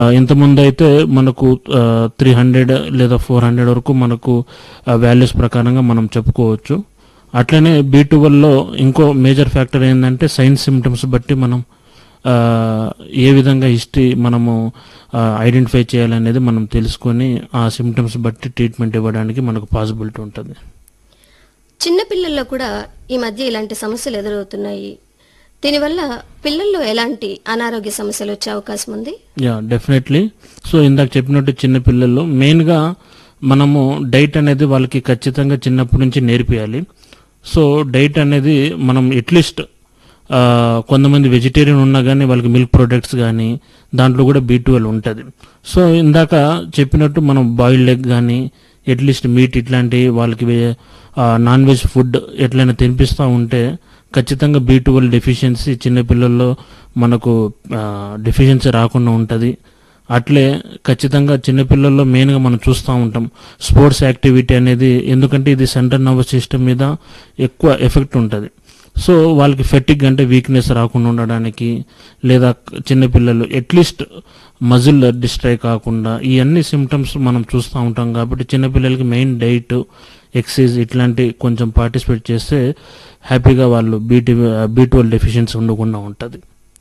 ఆ, ఇంతకుముందు అయితే మనకు త్రీ హండ్రెడ్ లేదా ఫోర్ హండ్రెడ్ వరకు మనకు వాల్యూస్ ప్రకారంగా మనం చెప్పుకోవచ్చు అట్లనే బీ లో ఇంకో మేజర్ ఫ్యాక్టర్ ఏంటంటే సైన్స్ సిమ్టమ్స్ బట్టి మనం ఆ, ఏ విధంగా హిస్టరీ మనము ఐడెంటిఫై చేయాలనేది మనం తెలుసుకొని ఆ సిమ్టమ్స్ బట్టి ట్రీట్మెంట్ ఇవ్వడానికి మనకు పాసిబిలిటీ ఉంటుంది చిన్నపిల్లల్లో కూడా ఈ మధ్య ఇలాంటి సమస్యలు ఎదురవుతున్నాయి దీనివల్ల పిల్లల్లో ఎలాంటి అనారోగ్య సమస్యలు వచ్చే అవకాశం ఉంది యా డెఫినెట్లీ సో ఇందాక చెప్పినట్టు చిన్న పిల్లలు మెయిన్గా మనము డైట్ అనేది వాళ్ళకి ఖచ్చితంగా చిన్నప్పటి నుంచి నేర్పియాలి సో డైట్ అనేది మనం అట్లీస్ట్ కొంతమంది వెజిటేరియన్ ఉన్నా కానీ వాళ్ళకి మిల్క్ ప్రొడక్ట్స్ కానీ దాంట్లో కూడా బీ ట్వెల్వ్ ఉంటుంది సో ఇందాక చెప్పినట్టు మనం బాయిల్డ్ ఎగ్ కానీ అట్లీస్ట్ మీట్ ఇట్లాంటి వాళ్ళకి నాన్ వెజ్ ఫుడ్ ఎట్లయినా తినిపిస్తూ ఉంటే ఖచ్చితంగా బీ ట్వెల్వ్ డెఫిషియన్సీ చిన్నపిల్లల్లో మనకు డెఫిషియన్సీ రాకుండా ఉంటుంది అట్లే ఖచ్చితంగా చిన్నపిల్లల్లో మెయిన్గా మనం చూస్తూ ఉంటాం స్పోర్ట్స్ యాక్టివిటీ అనేది ఎందుకంటే ఇది సెంట్రల్ నర్వస్ సిస్టమ్ మీద ఎక్కువ ఎఫెక్ట్ ఉంటుంది సో వాళ్ళకి ఫెటిక్ అంటే వీక్నెస్ రాకుండా ఉండడానికి లేదా చిన్నపిల్లలు అట్లీస్ట్ మజిల్ డిస్ట్రై కాకుండా ఈ అన్ని సిమ్టమ్స్ మనం చూస్తూ ఉంటాం కాబట్టి చిన్నపిల్లలకి మెయిన్ డైట్ ఎక్సర్సైజ్ ఇట్లాంటి కొంచెం పార్టిసిపేట్ చేస్తే హ్యాపీగా వాళ్ళు బీటీ బీ ట్వెల్వ్ డెఫిషియన్సీ ఉండకుండా ఉంటుంది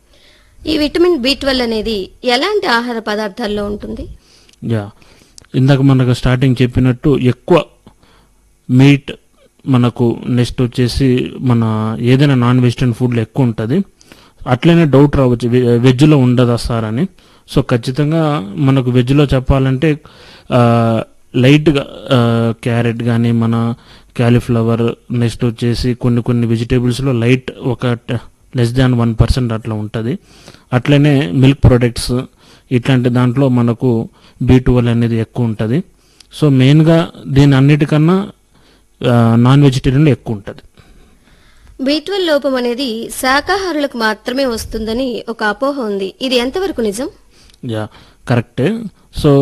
ఈ విటమిన్ బి ట్వెల్వ్ అనేది ఎలాంటి ఆహార పదార్థాల్లో ఉంటుంది యా ఇందాక మనకు స్టార్టింగ్ చెప్పినట్టు ఎక్కువ మీట్ మనకు నెక్స్ట్ వచ్చేసి మన ఏదైనా నాన్ వెజిటేరియన్ ఫుడ్లో ఎక్కువ ఉంటుంది అట్లనే డౌట్ రావచ్చు వె- వెజ్లో ఉండదా సార్ అని సో ఖచ్చితంగా మనకు వెజ్లో చెప్పాలంటే ఆ, లైట్గా ఆ, క్యారెట్ కానీ మన క్యాలీఫ్లవర్ నెక్స్ట్ వచ్చేసి కొన్ని కొన్ని వెజిటేబుల్స్లో లైట్ ఒక లెస్ దాన్ వన్ పర్సెంట్ అట్లా ఉంటుంది అట్లనే మిల్క్ ప్రొడక్ట్స్ ఇట్లాంటి దాంట్లో మనకు బీ ట్వెల్వ్ అనేది ఎక్కువ ఉంటుంది సో మెయిన్గా దీని అన్నిటికన్నా నాన్ వెజిటేరియన్లో ఎక్కువ ఉంటుంది బి ట్వెల్వ్ లోపం అనేది శాకాహారులకు మాత్రమే వస్తుందని ఒక అపోహ ఉంది ఇది ఎంతవరకు నిజం యా కరెక్టే సో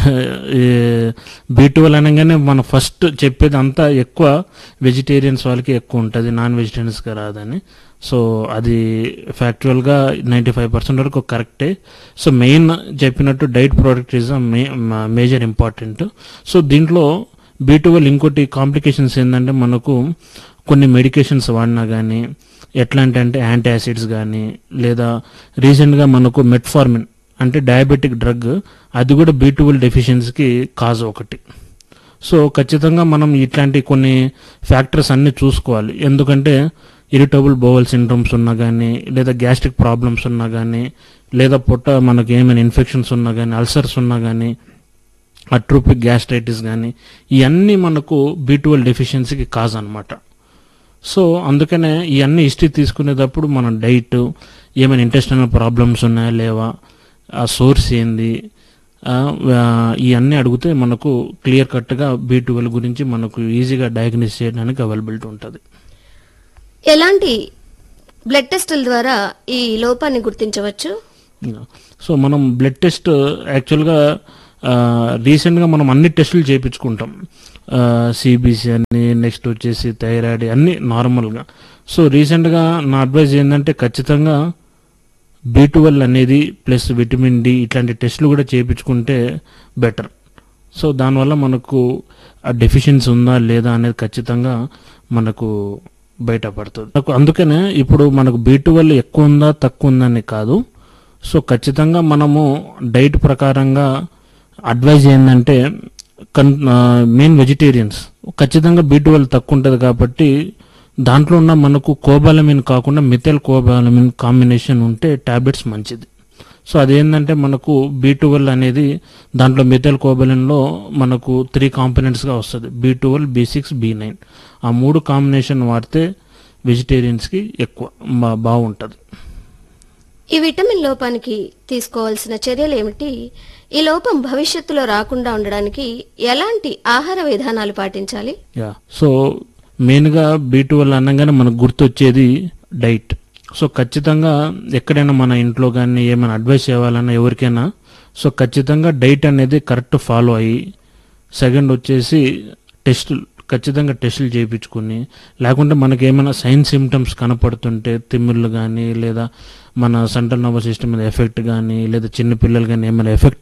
బీ ట్వెల్వ్ అనగానే మన ఫస్ట్ చెప్పేది అంతా ఎక్కువ వెజిటేరియన్స్ వాళ్ళకి ఎక్కువ ఉంటుంది నాన్ వెజిటేరియన్స్గా రాదని సో అది ఫ్యాక్చువల్గా నైంటీ ఫైవ్ పర్సెంట్ వరకు కరెక్టే సో మెయిన్ చెప్పినట్టు diet product is may major important so దీంట్లో బీ ట్వెల్వ్ ఇంకోటి కాంప్లికేషన్స్ ఏంటంటే మనకు కొన్ని మెడికేషన్స్ వాడినా కానీ ఎట్లాంటి అంటే యాంటీ యాసిడ్స్ కానీ లేదా రీసెంట్గా మనకు మెట్ఫార్మిన్ అంటే డయాబెటిక్ డ్రగ్ అది కూడా బీ ట్వెల్వ్ డెఫిషియన్సీకి కాజ్ ఒకటి సో ఖచ్చితంగా మనం ఇట్లాంటి కొన్ని ఫ్యాక్టర్స్ అన్ని చూసుకోవాలి ఎందుకంటే ఇరిటబుల్ బోవల్ సిండ్రోమ్స్ ఉన్నా కానీ లేదా గ్యాస్ట్రిక్ ప్రాబ్లమ్స్ ఉన్నా కానీ లేదా పొట్ట మనకి ఏమైనా ఇన్ఫెక్షన్స్ ఉన్నా కానీ అల్సర్స్ ఉన్నా కానీ అట్రోపిక్ గ్యాస్ట్రైటిస్ కానీ ఇవన్నీ మనకు బీ ట్వెల్వ్ డెఫిషియన్సీకి కాజ్ అనమాట సో అందుకనే ఇవన్నీ హిస్టరీ తీసుకునేటప్పుడు మన డైట్ ఏమైనా ఇంటెస్టైనల్ ప్రాబ్లమ్స్ ఉన్నాయా లేవా ఆ సోర్స్ ఏంది ఆ, ఆ, ఇవన్నీ అడిగితే మనకు క్లియర్ కట్గా బీ ట్వెల్వ్ గురించి మనకు ఈజీగా డయాగ్నోస్ చేయడానికి అవైలబిలిటీ ఉంటుంది ఎలాంటి బ్లడ్ టెస్టుల ద్వారా ఈ లోపాన్ని గుర్తించవచ్చు సో మనం బ్లడ్ టెస్ట్ యాక్చువల్గా రీసెంట్గా మనం అన్ని టెస్టులు చేయించుకుంటాం సిబిసి అని నెక్స్ట్ వచ్చేసి థైరాయిడ్ అన్ని నార్మల్గా సో రీసెంట్గా నా అడ్వైజ్ ఏంటంటే ఖచ్చితంగా బీ ట్వెల్వ్ అనేది ప్లస్ విటమిన్ డి ఇట్లాంటి టెస్టులు కూడా చేయించుకుంటే బెటర్ సో దానివల్ల మనకు ఆ డెఫిషియన్సీ ఉందా లేదా అనేది ఖచ్చితంగా మనకు బయటపడుతుంది నాకు అందుకనే ఇప్పుడు మనకు బీ ట్వెల్వ్ ఎక్కువ ఉందా తక్కువ ఉందా అని కాదు సో ఖచ్చితంగా మనము డైట్ ప్రకారంగా అడ్వైజ్ ఏంటంటే కన్ మెయిన్ వెజిటేరియన్స్ ఖచ్చితంగా బీ ట్వెల్వ్ తక్కువ ఉంటుంది కాబట్టి దాంట్లో ఉన్న మనకు కోబాలమిన్ కాకుండా మిథైల్ కోబాలమిన్ కాంబినేషన్ ఉంటే టాబ్లెట్స్ మంచిది సో అదేంటంటే మనకు బీ ట్వెల్వ్ అనేది దాంట్లో మిథైల్ కోబాలిన్లో మనకు త్రీ కాంపోనెంట్స్గా వస్తుంది B twelve B six B nine ఆ మూడు కాంబినేషన్ వాడితే వెజిటేరియన్స్కి ఎక్కువ బా- బాగుంటుంది ఈ విటమిన్ లోపానికి తీసుకోవాల్సిన చర్యలు ఏమిటి ఈ లోపం భవిష్యత్తులో రాకుండా ఉండడానికి ఎలాంటి ఆహార విధానాలు పాటించాలి యా సో మెయిన్గా బీ ట్వెల్వ్ అనగానే మనకు గుర్తొచ్చేది డైట్ సో ఖచ్చితంగా ఎక్కడైనా మన ఇంట్లో కానీ ఏమైనా అడ్వైస్ ఇవ్వాలన్నా ఎవరికైనా సో ఖచ్చితంగా డైట్ అనేది కరెక్ట్ ఫాలో అయ్యి సెకండ్ వచ్చేసి టెస్టులు ఖచ్చితంగా టెస్టులు చేయించుకుని లేకుంటే మనకి ఏమైనా సైన్ సిమ్టమ్స్ కనపడుతుంటే తిమ్మిళ్ళు కానీ లేదా మన సెంట్రల్ నర్వస్ సిస్టమ్ మీద ఎఫెక్ట్ కానీ లేదా చిన్న పిల్లలు కానీ ఏమైనా ఎఫెక్ట్